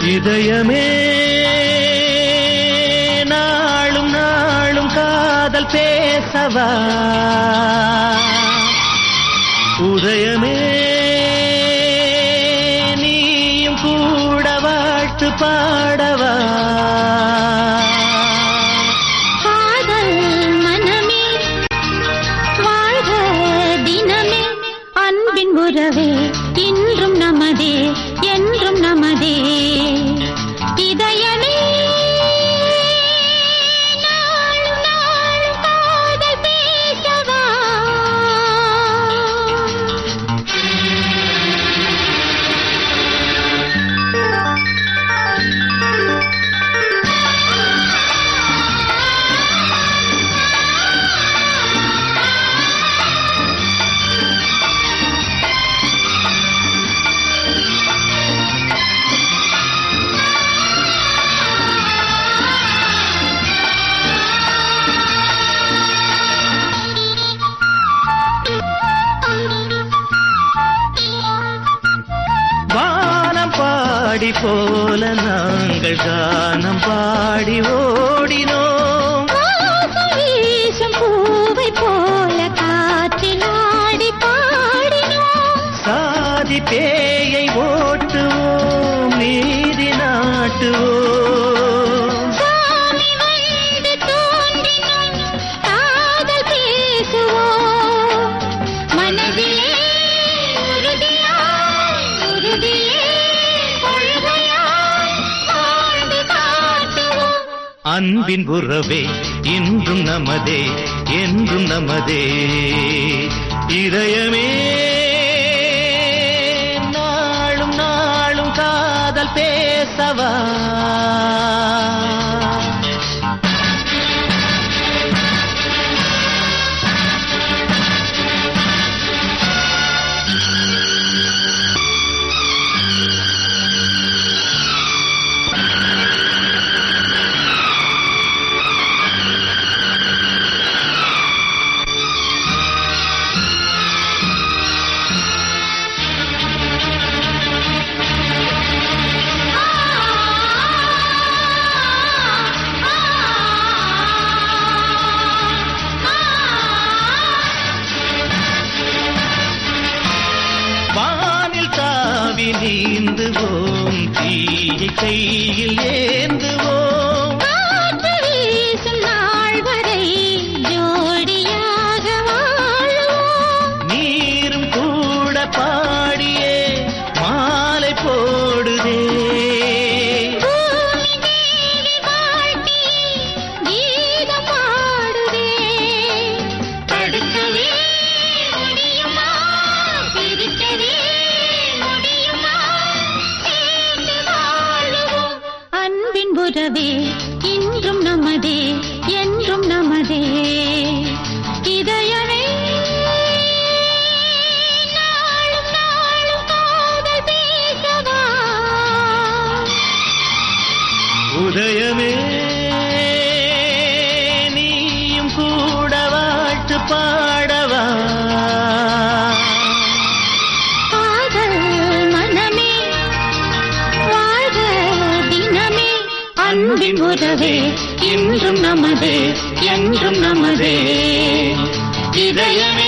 இதயமே நாளும் நாளும் காதல் பேசவா உதயமே நீயும் கூட வாழ்த்து பாடவா காதல் மனமே வாழ்க தினமே அன்பின் உறவே இன்றும் நமதே என்றும் நமதே இதயமே நாளும் நாளும் காதல் பேசவா வானம் பாடி போல நாங்கள் கானம் பாடி ஓடினோம் வாசம் வீசும் பூவை போல காற்றில் ஆடி பாடினோம் சாதி பேயை ஓட்டுவோம் நீதி நாட்டுவோம் சாமி வந்து தோன்றினும் காதல் பேசுவோம் மனதிலே உறுதியாய் உறுதியே கொள்கையாய் வாழ்ந்து காட்டுவோம் அன்பின் உறவே இன்றும் நமதே என்றும் நமதே இதயமே நாளும் நாளும் காதல் பேசவா வானில் தாவி நீந்துவோம் தீயை கையில் ஏந்துவோம் காற்று வீசும் நாள் வரை ஜோடியாக வாழுவோம் நீரும் கூட பாடியே மாலை போடுதே பூமி தேவி வாழ்த்தி கீதம் பாடுதே தடுக்கவே முடியுமா பிரிக்கவே முடியுமா சேர்ந்து வாழுவோம் அன்பின் உறவே இன்றும் நமதே என்றும் நமதே இதயமே நாளும் நாளும் காதல் பேசவா உதயமே நீயும் கூட வாழ்த்து பாடவா காதல் மனமே வாழ்க தினமே அன்பின் உறவே இன்றும் நமதே என்றும் நமதே இதயமே